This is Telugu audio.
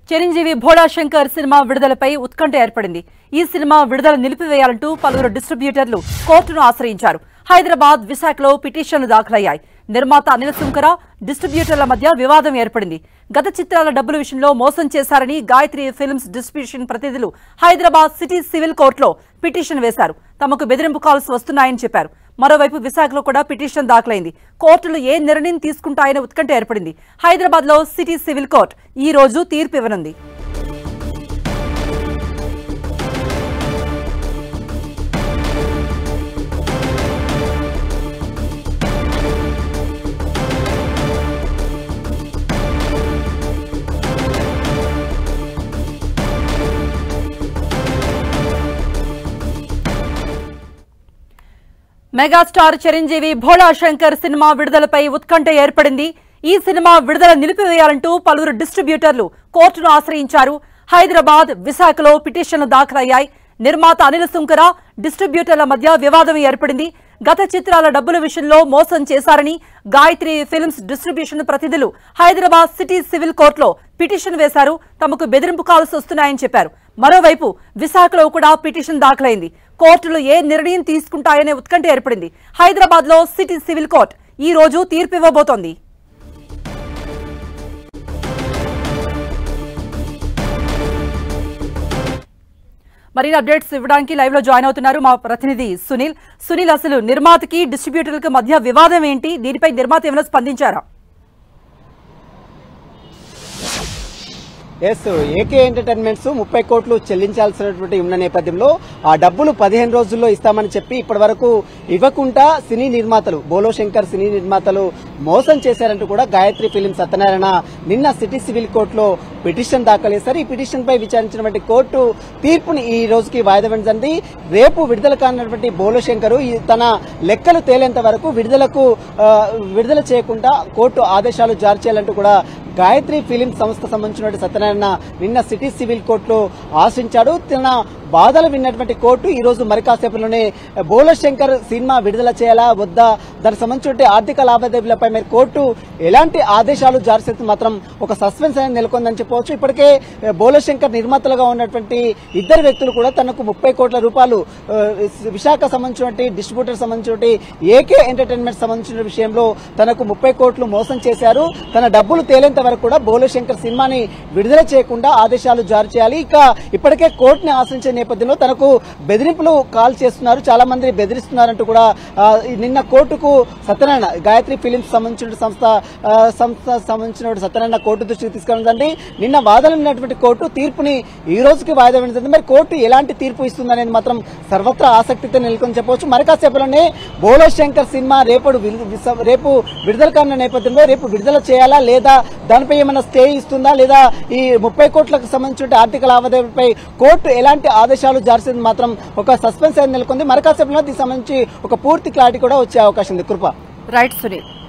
చిరంజీవి భోళా శంకర్ సినిమా విడుదలపై ఉత్కంఠ ఏర్పడింది ఈ సినిమా విడుదల నిలిపివేయాలంటూ పలువురు డిస్ట్రిబ్యూటర్లు కోర్టును ఆశ్రయించారు హైదరాబాద్ విశాఖలో పిటిషన్లు దాఖలయ్యాయి నిర్మాత అనిల్ సుంకర డిస్ట్రిబ్యూటర్ల మధ్య వివాదం ఏర్పడింది గత చిత్రాల డబ్బుల విషయంలో మోసం చేశారని గాయత్రి ఫిల్మ్స్ డిస్ట్రిబ్యూషన్ ప్రతినిధులు హైదరాబాద్ సిటీ సివిల్ కోర్టులో పిటిషన్ వేశారు తమకు బెదిరింపు కాల్స్ వస్తున్నాయని చెప్పారు మరోవైపు విశాఖలో కూడా పిటిషన్ దాఖలైంది కోర్టులు ఏ నిర్ణయం తీసుకుంటాయనే ఉత్కంఠ ఏర్పడింది హైదరాబాద్ లో సిటీ సివిల్ కోర్టు ఈ రోజు తీర్పు ఇవ్వనుంది మెగాస్టార్ చిరంజీవి భోళా శంకర్ సినిమా విడుదలపై ఉత్కంఠ ఏర్పడింది ఈ సినిమా విడుదల నిలిపివేయాలంటూ పలువురు డిస్ట్రిబ్యూటర్లు కోర్టును ఆశ్రయించారు హైదరాబాద్ విశాఖలో పిటిషన్లు దాఖలయ్యాయి నిర్మాత అనిల్ సుంకర డిస్ట్రిబ్యూటర్ల మధ్య వివాదం ఏర్పడింది గత చిత్రాల డబ్బుల విషయంలో మోసం చేశారని గాయత్రి ఫిల్మ్స్ డిస్ట్రిబ్యూషన్ ప్రతినిధులు హైదరాబాద్ సిటీ సివిల్ కోర్టులో పిటిషన్ వేశారు తమకు బెదిరింపు కాల్స్ వస్తున్నాయని చెప్పారు మరోవైపు విశాఖలో కూడా పిటిషన్ దాఖలైంది కోర్టులు ఏ నిర్ణయం తీసుకుంటాయనే ఉత్కంఠ ఏర్పడింది హైదరాబాద్ లో సిటీ సివిల్ కోర్టు ఈ రోజు తీర్పు ఇవ్వబోతోంది మరిన్ని అప్డేట్స్ ఇవ్వడానికి లైవ్ లో జాయిన్ అవుతున్నారు మా ప్రతినిధి సునీల్ సునీల్ అసలు నిర్మాతకి డిస్ట్రిబ్యూటర్లకు మధ్య వివాదం ఏంటి దీనిపై నిర్మాత ఏమైనా స్పందించారా ఎస్ ఏకే ఎంటర్టైన్మెంట్స్ ముప్పై కోట్లు చెల్లించాల్సినటువంటి ఉన్న నేపథ్యంలో ఆ డబ్బులు పదిహేను రోజుల్లో ఇస్తామని చెప్పి ఇప్పటి వరకు ఇవ్వకుండా సినీ నిర్మాతలు బోలో శంకర్ సినీ నిర్మాతలు మోసం చేశారంటూ కూడా గాయత్రి ఫిలిం సత్యనారాయణ నిన్న సిటీ సివిల్ కోర్టులో పిటిషన్ దాఖలు చేశారు ఈ పిటిషన్ పై విచారించినటువంటి కోర్టు తీర్పుని ఈ రోజుకి వాయిదా వేసింది రేపు విడుదల కానటువంటి బోలో శంకర్ తన లెక్కలు తేలేంత వరకు విడుదలకు ఆ, విడుదల చేయకుండా కోర్టు ఆదేశాలు జారీ చేయాలంటూ కూడా గాయత్రి ఫిలిం సంస్థ సంబంధించినటువంటి సత్యనారాయణ నిన్న సిటీ సివిల్ కోర్టులో ఆశించాడు తన బాధలు విన్నటువంటి కోర్టు ఈ రోజు మరి కాసేపులోనే బోలో శంకర్ సినిమా విడుదల చేయాలా వద్దా దానికి సంబంధించిన ఆర్థిక లావాదేవీలపై మరి కోర్టు ఎలాంటి ఆదేశాలు జారీ చేస్తే మాత్రం ఒక సస్పెన్స్ అనేది నెలకొందని చెప్పవచ్చు ఇప్పటికే బోలో శంకర్ నిర్మాతలుగా ఉన్నటువంటి ఇద్దరు వ్యక్తులు కూడా తనకు ముప్పై కోట్ల రూపాయలు ఆ, విశాఖ సంబంధించినటువంటి డిస్ట్రిబ్యూటర్ సంబంధించినటువంటి ఏకే ఎంటర్టైన్మెంట్ సంబంధించిన విషయంలో తనకు ముప్పై కోట్లు మోసం చేశారు తన డబ్బులు తేలేంత వరకు కూడా బోలో శంకర్ సినిమాని విడుదల చేయకుండా ఆదేశాలు జారీ చేయాలి ఇక ఇప్పటికే కోర్టుని ఆశ్రయించే నేపథ్యంలో తనకు బెదిరింపులు కాల్ చేస్తున్నారు చాలా మంది బెదిరిస్తున్నారంటూ కూడా ఆ, ఈ నిన్న కోర్టుకు సత్యనారాయణ గాయత్రి ఫిలిమ్స్ సంబంధించిన సంస్థ ఆ, సంస్థ సంబంధించిన సత్యనారాయణ కోర్టు దృష్టికి తీసుకురావడండి నిన్న వాదన ఉన్నటువంటి కోర్టు తీర్పుని ఈ రోజుకి వాయిదా వేసింది మరి కోర్టు ఎలాంటి తీర్పు ఇస్తుందనేది మాత్రం సర్వత్రా ఆసక్తితో నెలకొని చెప్పవచ్చు మరి కాసేపులోనే బోలో శంకర్ సినిమా రేపు విల్- విస- రేపు విడుదల కానున్న నేపథ్యంలో రేపు విడుదల చేయాలా లేదా దానిపై ఏమైనా స్టే ఇస్తుందా లేదా ఈ ముప్పై కోట్లకు సంబంధించిన ఆర్థిక లావాదేవీలపై కోర్టు ఎలాంటి ఆదేశాలు జారీ చేసింది మాత్రం ఒక సస్పెన్స్ అనేది నెలకొంది మరి కాసేపులో దీనికి సంబంధించి ఒక పూర్తి క్లారిటీ కూడా వచ్చే అవకాశం ఉంది కృప రైట్ సునీల్